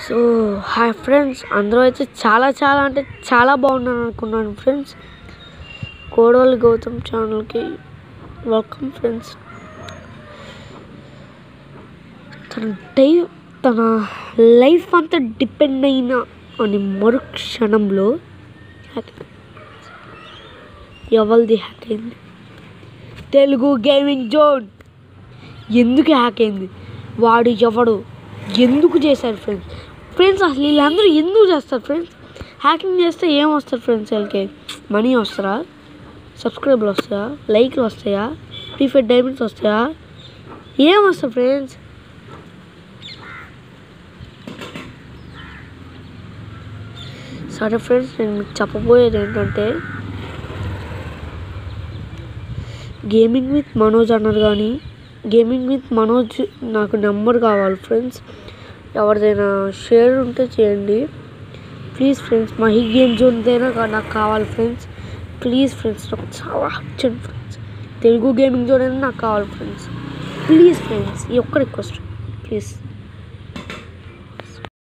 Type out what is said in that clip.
so hi friends అందరూ అయితే చాలా చాలా అంటే చాలా బాగున్నాను అనుకున్నాను ఫ్రెండ్స్ కోడవలి గౌతమ్ ఛానల్కి వెల్కమ్ ఫ్రెండ్స్ తన డై తన లైఫ్ అంతా డిపెండ్ అయిన అని మరు క్షణంలో హ్యాక్ ఎవరిది హ్యాక్ అయింది తెలుగు గేమింగ్ జోన్ ఎందుకు హ్యాక్ అయింది వాడు ఎవడు ఎందుకు చేశారు ఫ్రెండ్స్ ఫ్రెండ్స్ అసలు వీళ్ళందరూ ఎందుకు చేస్తారు ఫ్రెండ్స్ హ్యాకింగ్ చేస్తే ఏం వస్తారు ఫ్రెండ్స్ వీళ్ళకి మనీ వస్తారా సబ్స్క్రైబర్లు వస్తాయా లైక్లు వస్తాయా ఫ్రీ ఫైర్ డైమండ్స్ వస్తాయా ఏం వస్తాయి ఫ్రెండ్స్ సరే ఫ్రెండ్స్ నేను మీకు చెప్పబోయేది ఏంటంటే గేమింగ్ విత్ మనోజ్ అన్నారు కానీ గేమింగ్ విత్ మనోజ్ నాకు నెంబర్ కావాలి ఫ్రెండ్స్ ఎవరిదైనా షేర్ ఉంటే చేయండి ప్లీజ్ ఫ్రెండ్స్ మహి గేమ్ జోన్దైనా కా- నాకు కావాలి ఫ్రెండ్స్ ప్లీజ్ ఫ్రెండ్స్ నాకు చాలా urgent friends Telugu gaming zone అయినా నాకు కావాలి ఫ్రెండ్స్ ప్లీజ్ ఫ్రెండ్స్ ఈ ఒక్క రిక్వెస్ట్ ప్లీజ్